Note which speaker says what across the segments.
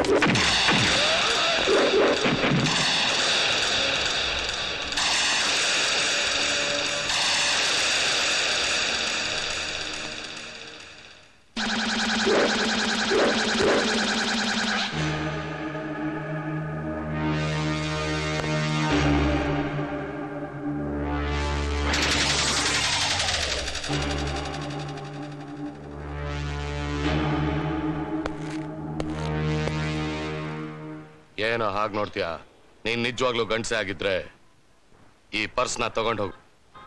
Speaker 1: ಏನೋ ಹಾಗೆ ನೋಡ್ತೀಯ ನೀನ್ ನಿಜವಾಗ್ಲೂ ಗಂಡಸೆ ಆಗಿದ್ರೆ ಈ ಪರ್ಸ್ನ ತಗೊಂಡ್ ಹೋಗು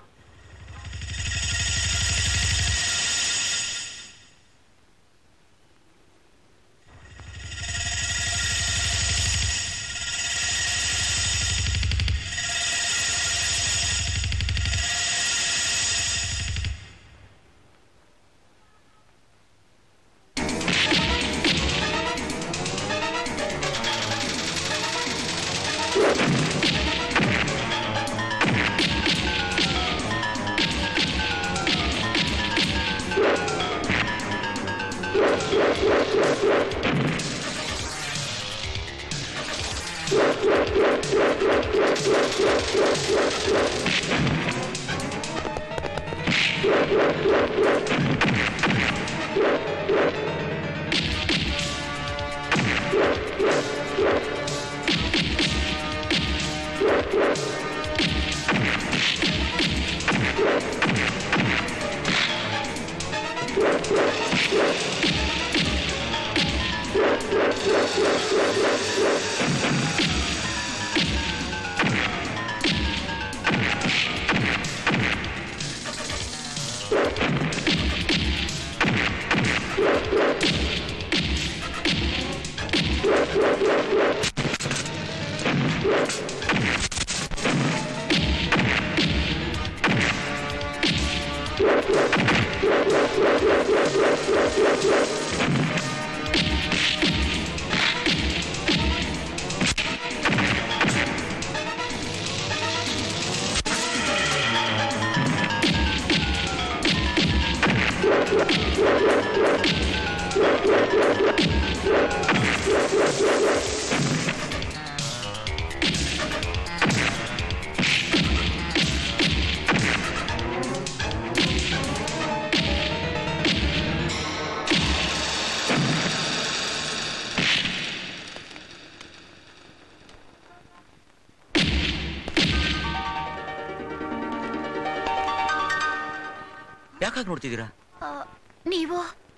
Speaker 2: ಯಾಕಾಗಿ ನೋಡ್ತಿದ್ದೀರಾ
Speaker 3: ಆ, ನೀವು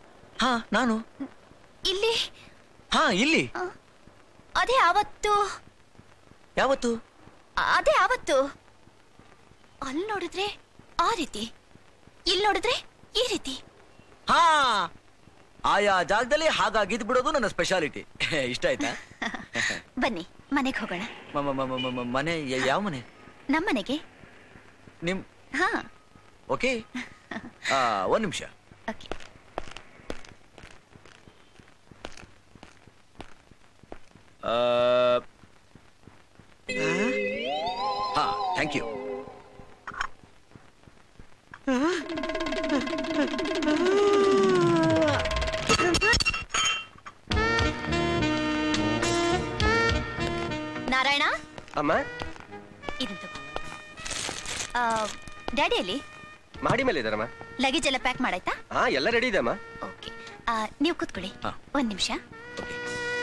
Speaker 2: ಹಾ ನಾನು
Speaker 3: ಇಲ್ಲಿ
Speaker 2: ಹಾ ಇಲ್ಲಿ
Speaker 3: ಆ, ಅದೇ ಆವತ್ತು
Speaker 2: ಯಾವತ್ತು
Speaker 3: ಅದೇ ಆವತ್ತು ಅಲ್ಲಿ ನೋಡಿದ್ರೆ ಆ ರೀತಿ ಇಲ್ಲಿ ನೋಡಿದ್ರೆ ಈ ರೀತಿ
Speaker 2: ಹಾ ಆಯಾ ಜಾಗದಲ್ಲಿ ಹಾಗಾಗಿದ್ ಬಿಡೋದು ನನ್ನ ಸ್ಪೆಷಾಲಿಟಿ ಇಷ್ಟ ಆಯ್ತಾ
Speaker 3: ಬನ್ನಿ ಮನೆಗೆ ಹೋಗೋಣ
Speaker 2: ಮ- ಮ- ಮ- ಮ- ಮ- ಮನೆ ಯ- ಯಾವ ಮನೆ
Speaker 3: ನಮ್ಮನೆಗೆ
Speaker 2: ನಿಮ್
Speaker 3: ಹಾ
Speaker 2: ಓಕೆ ಆ, ಒಂದ್ ನಿಮಿಷ
Speaker 3: ಓಕೆ
Speaker 2: ಹಾ ಥ್ಯಾಂಕ್ ಯು
Speaker 3: ನಾರಾಯಣ
Speaker 4: ಅಮ್ಮ
Speaker 3: ಇದನ್ ತಗೋ ಆ, ಡ್ಯಾಡಿ ಅಲ್ಲಿ
Speaker 4: ಮಾಡಿ ಮೇಲೆ ಇದಾರಮ್ಮ
Speaker 3: ಲಗೇಜ್ ಎಲ್ಲ ಪ್ಯಾಕ್ ಮಾಡಾಯ್ತಾ
Speaker 4: ಹಾ ಎಲ್ಲ ರೆಡಿ ಇದೆ ಅಮ್ಮ
Speaker 3: ಓಕೆ ನೀವು ಕೂತ್ಕೊಳ್ಳಿ
Speaker 2: ಹಾ.
Speaker 3: ಒಂದ್ ನಿಮಿಷ
Speaker 2: ಓಕೆ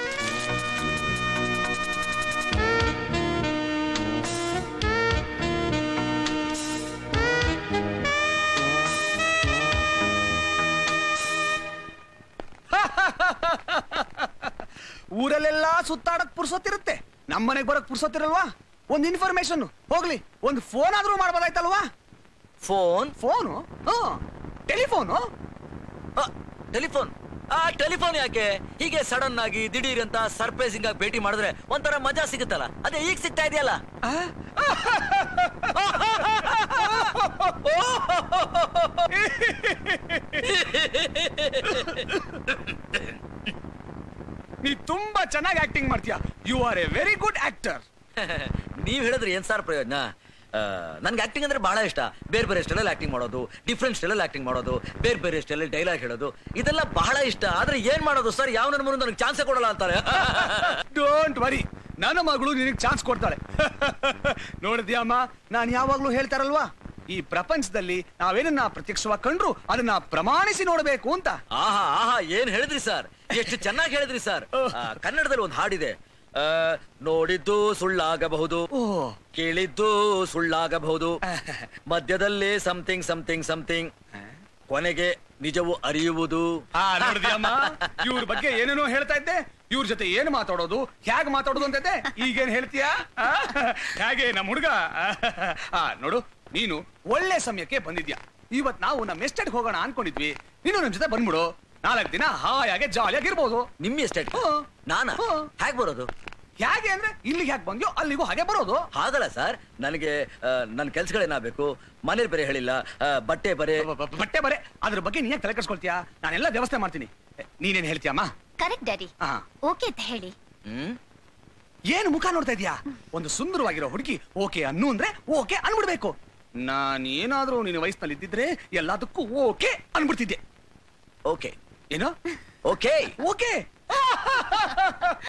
Speaker 5: ಊರಲ್ಲೆಲ್ಲ ಸುತ್ತಾಡಕ್ ಪುರ್ಸೊತ್ತಿರುತ್ತೆ ನಮ್ಮನೆಗ್ ಬರಕ್ ಪುರ್ಸೊತ್ತಿರಲ್ವಾ ಒಂದ್ ಇನ್ಫಾರ್ಮೇಶನ್ ಹೋಗ್ಲಿ ಒಂದ್ ಫೋನ್ ಆದ್ರೂ ಮಾಡ್ಬೋದಾಯ್ತಲ್ವಾ
Speaker 2: ಫೋನ್
Speaker 5: ಫೋನು ಟೆಲಿಫೋನು
Speaker 2: ಟೆಲಿಫೋನ್ ಆ ಟೆಲಿಫೋನ್ ಯಾಕೆ ಹೀಗೆ ಸಡನ್ ಆಗಿ ದಿಢೀರ್ ಅಂತ ಸರ್ಪ್ರೈಸಿಂಗ್ ಆಗಿ ಭೇಟಿ ಮಾಡಿದ್ರೆ ಒಂಥರ ಮಜಾ ಸಿಗುತ್ತಲ್ಲ ಅದೇ ಈಗ ಸಿಗ್ತಾ ಇದೆಯಲ್ಲ
Speaker 5: ನೀ ತುಂಬಾ ಚೆನ್ನಾಗಿ ಆಕ್ಟಿಂಗ್ ಮಾಡ್ತೀಯ you are a very good actor
Speaker 2: ನೀವ್ ಹೇಳಿದ್ರೆ ಏನ್ ಸಾರ್ ಪ್ರಯೋಜನ ನನ್ಗೆ ಆಕ್ಟಿಂಗ್ ಅಂದ್ರೆ ಬಹಳ ಇಷ್ಟ ಬೇರೆ ಬೇರೆ ಸ್ಟೈಲಲ್ಲಿ ಆಕ್ಟಿಂಗ್ ಮಾಡೋದು ಡಿಫ್ರೆಂಟ್ ಸ್ಟೈಲಲ್ಲಿ ಆಕ್ಟಿಂಗ್ ಮಾಡೋದು ಬೇರೆ ಬೇರೆ ಸ್ಟೈಲಲ್ಲಿ ಡೈಲಾಗ್ ಹೇಳೋದು ಇದೆಲ್ಲ ಬಹಳ ಇಷ್ಟ ಆದ್ರೆ ಏನ್ ಮಾಡೋದು ಸರ್ ಯಾವ ನನ್ನ ಮುಂದೆ ನನಗೆ ಚಾನ್ಸೇ ಕೊಡಲ್ಲ ಅಂತಾರೆ
Speaker 5: ಡೋಂಟ್ ವರಿ ನನ್ನ ಮಗಳು ನಿನಗೆ ಚಾನ್ಸ್ ಕೊಡ್ತಾಳೆ ನೋಡಿದ್ಯಾಮ್ಮ ನಾನು ಯಾವಾಗ್ಲೂ ಹೇಳ್ತಾರಲ್ವಾ ಈ ಪ್ರಪಂಚದಲ್ಲಿ ನಾವೇನನ್ನ ಪ್ರತ್ಯಕ್ಷವಾಗಿ ಕಂಡ್ರು ಅದನ್ನ ಪ್ರಮಾಣಿಸಿ ನೋಡಬೇಕು ಅಂತ
Speaker 2: ಆಹಾ ಆಹಾ ಏನ್ ಹೇಳಿದ್ರಿ ಸರ್ ಎಷ್ಟು ಚೆನ್ನಾಗಿ ಹೇಳಿದ್ರಿ ಸರ್ ಆ, ಕನ್ನಡದಲ್ಲಿ ಒಂದು ಹಾಡಿದೆ ಆ, ನೋಡಿದ್ದು ಸುಳ್ಳಾಗಬಹುದು
Speaker 5: ಓ
Speaker 2: ಕೇಳಿದ್ದು ಸುಳ್ಳಾಗಬಹುದು ಮಧ್ಯದಲ್ಲಿ ಸಮಥಿಂಗ್ ಸಮಥಿಂಗ್ ಸಮಥಿಂಗ್ ಕೊನೆಗೆ ನಿಜವು ಅರಿಯುವುದು
Speaker 5: ಆ ನೋಡಿದ್ಯಮ್ಮ ಇವ್ರ ಬಗ್ಗೆ ಏನೇನೋ ಹೇಳ್ತಾ ಇದ್ದೆ ಇವ್ರ ಜೊತೆ ಏನ್ ಮಾತಾಡೋದು ಹೇಗ್ ಮಾತಾಡೋದು ಅಂತಿದ್ದೆ ಈಗೇನ್ ಹೇಳ್ತೀಯಾ ಆ? ಹೇಗೆ ನಮ್ಮ ಹುಡುಗ ಆ ನೋಡು ನೀನು ಒಳ್ಳೆ ಸಮಯಕ್ಕೆ ಬಂದಿದ್ಯಾ ಇವತ್ ನಾವು ನಮ್ಮ ಎಸ್ಟೇಟ್ ಹೋಗೋಣ ಅನ್ಕೊಂಡಿದ್ವಿ ನೀನು ನಮ್ ಜೊತೆ ಬಂದ್ಬಿಡು ನಾಲ್ಕು ದಿನ ಹಾಯಾಗೆ ಜಾಲಿಯಾಗಿರ್ಬೋದು
Speaker 2: ನಿಮ್ಮ ಎಸ್ಟೇಟ್
Speaker 5: ಹ್ಮ್.
Speaker 2: ನಾನಾ
Speaker 5: ಹ್ಮ್.
Speaker 2: ಹೇಗ್ ಬರೋದು
Speaker 5: ಹೇಗೆ ಅಂದ್ರೆ ಇಲ್ಲಿಗೆ ಯಾಕೆ ಬಂದ್ಯೋ ಅಲ್ಲಿಗೂ ಹಾಗೆ ಬರೋದು
Speaker 2: ಹಾಗಲ್ಲ ಸರ್ ನನಗೆ ಆ, ನನ್ನ ಕೆಲ್ಸಗಳೇನಾಗಬೇಕು ಮನೇಲಿ ಬೇರೆ ಹೇಳಿಲ್ಲ ಆ, ಬಟ್ಟೆ ಬರೆ
Speaker 5: ಬ- ಬ- ಬಟ್ಟೆ ಬರೆ ಅದ್ರ ಬಗ್ಗೆ ನೀನ್ ತಲೆ ಕೆಡ್ಸ್ಕೊಳ್ತೀಯಾ ನಾನೆಲ್ಲ ವ್ಯವಸ್ಥೆ ಮಾಡ್ತೀನಿ ಎ, ನೀನೇನ್ ಹೇಳ್ತೀಯಮ್ಮ
Speaker 3: ಕರೆಕ್ಟ್ ಡ್ಯಾಡಿ
Speaker 5: ಹಾ
Speaker 3: ಓಕೆ ಅಂತ ಹೇಳಿ
Speaker 2: ಹ್ಮ್
Speaker 5: ಏನು ಮುಖ ನೋಡ್ತಾ ಇದೀಯಾ ಒಂದು ಸುಂದರವಾಗಿರೋ ಹುಡುಗಿ ಓಕೆ ಅನ್ನು ಅಂದ್ರೆ ಓಕೆ ಅನ್ಬಿಡ್ಬೇಕು ನಾನ್ ಏನಾದ್ರೂ ನಿನ್ನ ವಯಸ್ಸಿನಲ್ಲಿ ಇದ್ದಿದ್ರೆ ಎಲ್ಲದಕ್ಕೂ ಓಕೆ ಅನ್ಬಿಡ್ತಿದ್ದೆ
Speaker 2: ಓಕೆ
Speaker 5: ಏನೋ
Speaker 2: ಓಕೆ
Speaker 5: ಓಕೆ